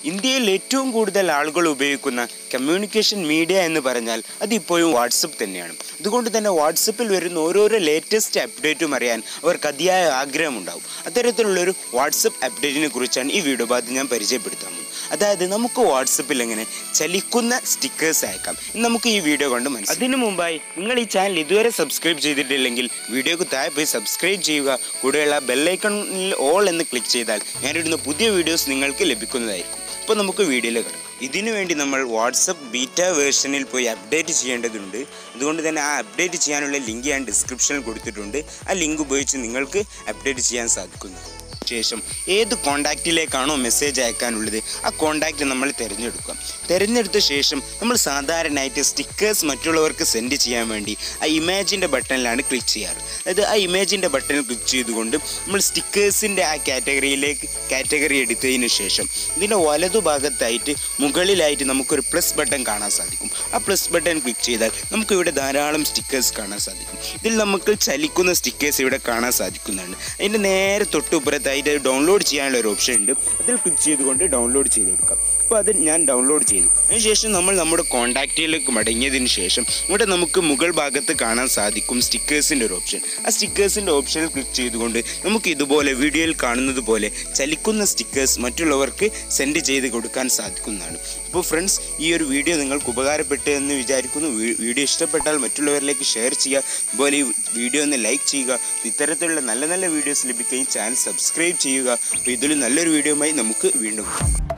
ഇന്ത്യയിൽ ഏറ്റവും കൂടുതൽ ആളുകൾ ഉപയോഗിക്കുന്ന കമ്മ്യൂണിക്കേഷൻ മീഡിയ എന്ന് പറഞ്ഞാൽ അതിപ്പോഴും വാട്സപ്പ് തന്നെയാണ് അതുകൊണ്ട് തന്നെ വാട്സപ്പിൽ വരുന്ന ഓരോരോ ലേറ്റസ്റ്റ് അപ്ഡേറ്റും അറിയാൻ അവർക്ക് അതിയായ ആഗ്രഹമുണ്ടാവും അത്തരത്തിലുള്ളൊരു വാട്സപ്പ് അപ്ഡേറ്റിനെ കുറിച്ചാണ് ഈ വീഡിയോ ഭാഗത്ത് ഞാൻ പരിചയപ്പെടുത്താൻ പോകുന്നത് അതായത് നമുക്ക് വാട്സപ്പിൽ എങ്ങനെ ചലിക്കുന്ന സ്റ്റിക്കേഴ്സ് അയക്കാം ഇന്ന് നമുക്ക് ഈ വീഡിയോ കൊണ്ട് മനസ്സിലാക്കാം അതിനു മുമ്പായി നിങ്ങൾ ഈ ചാനൽ ഇതുവരെ സബ്സ്ക്രൈബ് ചെയ്തിട്ടില്ലെങ്കിൽ വീഡിയോക്ക് താഴെ പോയി സബ്സ്ക്രൈബ് ചെയ്യുക കൂടെയുള്ള ബെല്ലൈക്കണിൽ ഓൾ എന്ന് ക്ലിക്ക് ചെയ്താൽ ഞാനിടുന്ന പുതിയ വീഡിയോസ് നിങ്ങൾക്ക് ലഭിക്കുന്നതായിരിക്കും അപ്പോൾ നമുക്ക് വീഡിയോയിൽ കിടക്കാം ഇതിനു വേണ്ടി നമ്മൾ വാട്സപ്പ് ബീറ്റ വേർഷനിൽ പോയി അപ്ഡേറ്റ് ചെയ്യേണ്ടതുണ്ട് അതുകൊണ്ട് തന്നെ ആ അപ്ഡേറ്റ് ചെയ്യാനുള്ള ലിങ്ക് ഞാൻ ഡിസ്ക്രിപ്ഷനിൽ കൊടുത്തിട്ടുണ്ട് ആ ലിങ്ക് ഉപയോഗിച്ച് നിങ്ങൾക്ക് അപ്ഡേറ്റ് ചെയ്യാൻ സാധിക്കുന്നു ശേഷം ഏത് കോണ്ടാക്റ്റിലേക്കാണോ മെസ്സേജ് അയക്കാനുള്ളത് ആ കോണ്ടാക്റ്റ് നമ്മൾ തിരഞ്ഞെടുക്കുക തിരഞ്ഞെടുത്ത ശേഷം നമ്മൾ സാധാരണയായിട്ട് സ്റ്റിക്കേഴ്സ് മറ്റുള്ളവർക്ക് സെൻഡ് ചെയ്യാൻ വേണ്ടി ആ ഇമേജിൻ്റെ ബട്ടണിലാണ് ക്ലിക്ക് ചെയ്യാറ് അതായത് ആ ഇമേജിൻ്റെ ബട്ടണിൽ ക്ലിക്ക് ചെയ്തുകൊണ്ട് നമ്മൾ സ്റ്റിക്കേഴ്സിൻ്റെ ആ കാറ്റഗറിയിലേക്ക് കാറ്റഗറി എടുത്തതിന് ശേഷം ഇതിൻ്റെ വലതുഭാഗത്തായിട്ട് മുകളിലായിട്ട് നമുക്കൊരു പ്ലസ് ബട്ടൺ കാണാൻ സാധിക്കും ആ പ്ലസ് ബട്ടൺ ക്ലിക്ക് ചെയ്താൽ നമുക്ക് ഇവിടെ ധാരാളം സ്റ്റിക്കേഴ്സ് കാണാൻ സാധിക്കും ഇതിൽ നമുക്ക് ചലിക്കുന്ന സ്റ്റിക്കേഴ്സ് ഇവിടെ കാണാൻ സാധിക്കുന്നതാണ് അതിൻ്റെ നേരെ തൊട്ടുപുറത്തായിട്ട് ഡൗൺലോഡ് ചെയ്യാനുള്ള ഒരു ഓപ്ഷൻ ഉണ്ട് അതിൽ ക്ലിക്ക് ചെയ്തുകൊണ്ട് ഡൗൺലോഡ് ചെയ്തെടുക്കാം അപ്പോൾ അത് ഞാൻ ഡൗൺലോഡ് ചെയ്തു അതിനുശേഷം നമ്മൾ നമ്മുടെ കോൺടാക്റ്റിലേക്ക് മടങ്ങിയതിന് ശേഷം ഇവിടെ നമുക്ക് മുകൾ ഭാഗത്ത് കാണാൻ സാധിക്കും സ്റ്റിക്കേഴ്സിൻ്റെ ഒരു ഓപ്ഷൻ ആ സ്റ്റിക്കേഴ്സിൻ്റെ ഓപ്ഷനിൽ ക്ലിക്ക് ചെയ്തുകൊണ്ട് നമുക്ക് ഇതുപോലെ വീഡിയോയിൽ കാണുന്നത് പോലെ ചലിക്കുന്ന സ്റ്റിക്കേഴ്സ് മറ്റുള്ളവർക്ക് സെൻഡ് ചെയ്ത് കൊടുക്കാൻ സാധിക്കുന്നതാണ് അപ്പോൾ ഫ്രണ്ട്സ് ഈ ഒരു വീഡിയോ നിങ്ങൾക്ക് ഉപകാരപ്പെട്ടു എന്ന് വിചാരിക്കുന്നു വീ- വീഡിയോ ഇഷ്ടപ്പെട്ടാൽ മറ്റുള്ളവരിലേക്ക് ഷെയർ ചെയ്യുക അതുപോലെ ഈ വീഡിയോ ഒന്ന് ലൈക്ക് ചെയ്യുക ഇത്തരത്തിലുള്ള നല്ല നല്ല വീഡിയോസ് ലഭിക്കുകയും ചാനൽ സബ്സ്ക്രൈബ് ചെയ്യുക അപ്പോൾ ഇതിൽ നല്ലൊരു വീഡിയോയുമായി നമുക്ക് വീണ്ടും കാണാം